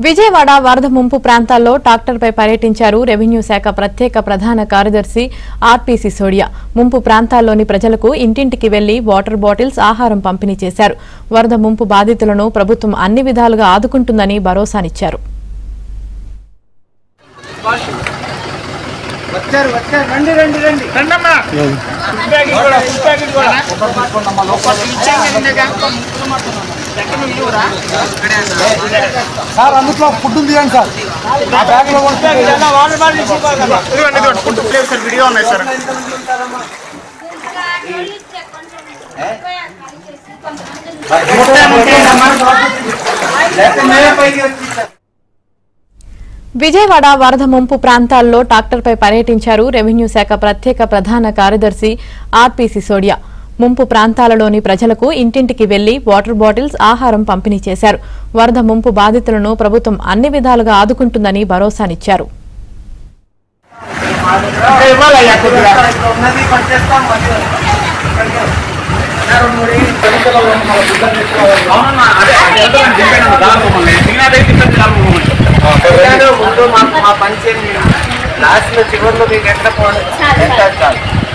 విజయవాడ వరద ముంపు ప్రాంతాల్లో ట్రాక్టర్పై పర్యటించారు రెవెన్యూ శాఖ ప్రత్యేక ప్రధాన కార్యదర్శి ఆర్పీ సిసోడియా ముంపు ప్రాంతాల్లోని ప్రజలకు ఇంటింటికి వెళ్లి వాటర్ బాటిల్స్ ఆహారం పంపిణీ చేశారు వరద ముంపు బాధితులను ప్రభుత్వం అన్ని విధాలుగా ఆదుకుంటుందని భరోసానిచ్చారు వచ్చారు వచ్చారు రండి రండి రండి రండమ్మా ఫుడ్ ప్యాకెట్ కూడా ఫుడ్ ప్యాకెట్ కూడా సార్ అందులో ఫుడ్ ఉంది కానీ సార్ ఆ బ్యాగ్ లో వాటర్ బాటిల్ ఇదిగోండి ఇదిగోండి ఫుడ్ ప్లేస్ సార్ వీడియో ఉన్నాయి సార్ విజయవాడ వరద ముంపు ప్రాంతాల్లో ట్రాక్టర్పై పర్యటించారు రెవెన్యూ శాఖ ప్రత్యేక ప్రధాన కార్యదర్శి ఆర్పీ సిసోడియా ముంపు ప్రాంతాలలోని ప్రజలకు ఇంటింటికి వెళ్లి వాటర్ బాటిల్స్ ఆహారం పంపిణీ చేశారు వరద ముంపు బాధితులను ప్రభుత్వం అన్ని విధాలుగా ఆదుకుంటుందని భరోసానిచ్చారు ఇవ్వాలయ్యా కొద్దిగా ఉన్నది పనిచేస్తాం అవునమ్మా అదే అదే ఎంతమంది దింపాను దాని మమ్మల్ని మిగిలినదైతే ఇబ్బంది కాదు మమ్మల్ని ముందు మా మా పని చేయండి లాస్ట్ లో చివరిలో మీకు ఎట్లా పోవాలి ఎంత చాలు